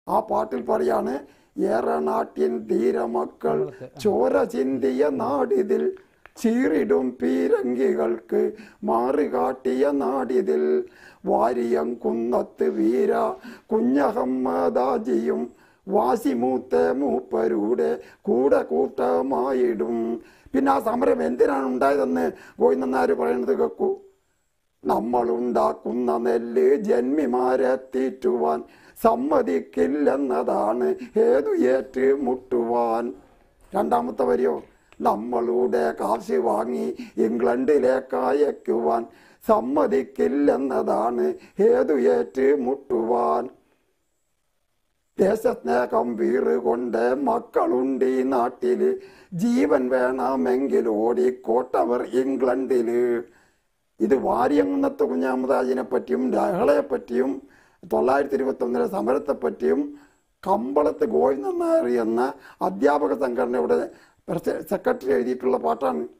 ആ പാട്ടിൽ പറയാണ് ഏറെ നാട്ടിൻ ധീരമക്കൾ ചോര ചിന്തിയ നാടിതിൽ ചീറിടും പീരങ്കികൾക്ക് മാറുകാട്ടിയ നാടിതിൽ വാരിയം കുന്നത്ത് വീര കുഞ്ഞഹമ്മദാജിയും വാശിമൂത്ത മൂപ്പരുടെ കൂടെ കൂട്ടമായിടും പിന്നെ ആ സമരം എന്തിനാണ് ഉണ്ടായതെന്ന് ഗോവിന്ദനാര് പറയുന്നത് കേൾക്കൂ നമ്മളുണ്ടാക്കുന്ന നെല്ല് ജന്മിമാരെ തീറ്റുവാൻ സമ്മതിക്കില്ലെന്നതാണ് ഏതു ഏറ്റ് മുട്ടുവാൻ രണ്ടാമത്തെ വരിയോ നമ്മളുടെ കാശ് വാങ്ങി ഇംഗ്ലണ്ടിലേക്ക് അയക്കുവാൻ സമ്മതിക്കില്ലെന്നതാണ് ഏതു ഏറ്റ് മുട്ടുവാൻ ദേശസ്നേഹം വീറുകൊണ്ട് മക്കളുണ്ട് ഈ നാട്ടില് ജീവൻ വേണമെങ്കിൽ ഓടിക്കോട്ടവർ ഇംഗ്ലണ്ടില് ഇത് വാര്യങ്ങന്നത്ത് കുഞ്ഞാമദാജിനെ പറ്റിയും ലഹളയെ പറ്റിയും തൊള്ളായിരത്തി ഇരുപത്തി ഒന്നിലെ സമരത്തെ പറ്റിയും കമ്പളത്ത് ഗോവിന്ദൻ നായർ എന്ന അധ്യാപക സംഘടനയുടെ പ്രസ- സെക്രട്ടറി എഴുതിയിട്ടുള്ള പാട്ടാണ്